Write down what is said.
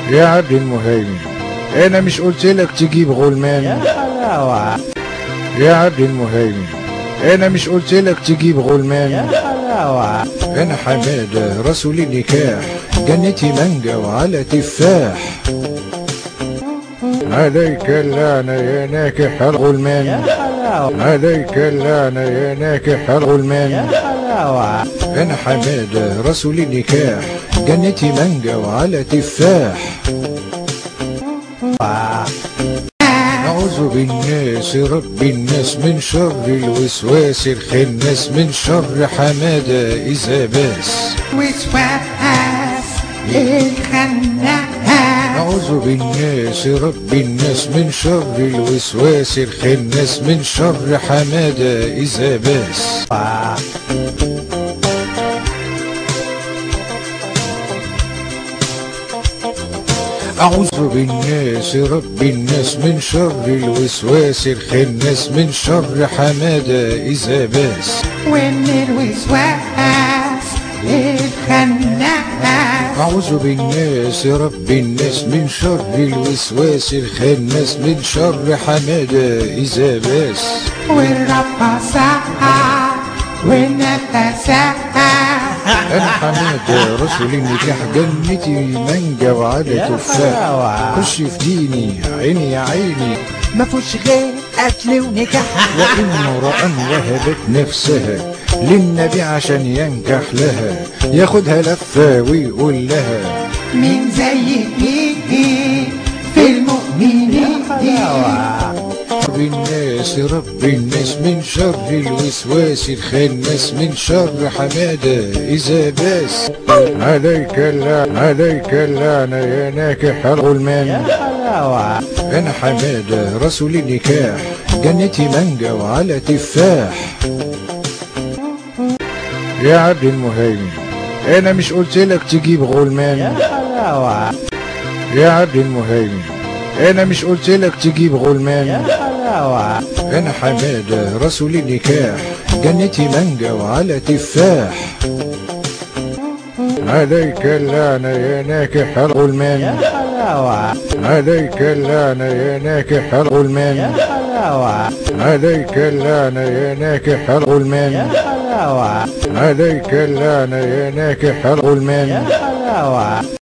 يا عبد المهيمن انا مش قلت لك تجيب غلمان يا حلاوة يا عبد المهيمن انا مش قلت لك تجيب يا غلمان حلاوة انا حماده رسول النكاح جنتي مانجا وعلى تفاح عليك اللعنة يا ناكح يا الغلمان حلاوة عليك اللعنة يا ناكح يا الغلمان حلاوة انا حماده رسول النكاح جنتي مانجا وعلى تفاح أعوذ بالناس رب الناس من شر الوسواس الخناس من شر حمادة إذا باس وسواس الخناس أعوذ بالناس رب الناس من شر الوسواس الخناس من شر حمادة إذا باس أعوذ بالناس رب الناس من شر الوسواس الخناس من شر حمادة إذا باس ومن الوسواس الخناس أعوذ بالناس رب الناس من شر الوسواس الخناس من شر حمادة إذا باس والرقصات والنفسات أنا حمادة رسول النكاح جنتي مانجا وعلى يا تفاح حلاوة. خش في ديني عيني يا عيني ما فيش غير قتل ونكاح وإن امرأة وهبت نفسها للنبي عشان ينكح لها ياخدها لفة ويقول لها مين زي مين في المؤمنين حلاوة رب الناس رب الناس من شر الوسواس الخناس من شر حمادة إذا باس عليك اللعنة عليك اللعنة يا ناكح يا الغلمان حلاوة أنا حمادة رسول النكاح جنتي مانجا وعلى تفاح يا عبد المهيمن أنا مش قلت لك تجيب يا غلمان حلاوة يا عبد المهيمن أنا مش قلت لك تجيب يا غلمان حلاوة أنا حمادة رسول النكاح جنتي مانجا وعلى تفاح عليك اللعنة يا ناكح يا الغلمان حلاوة عليك اللعنة يا ناكح يا الغلمان حلاوة عليك اللعنة يا ناكح يا الغلمان حلاوة عليك اللعنة يا ناكح يا الغلمان حلاوة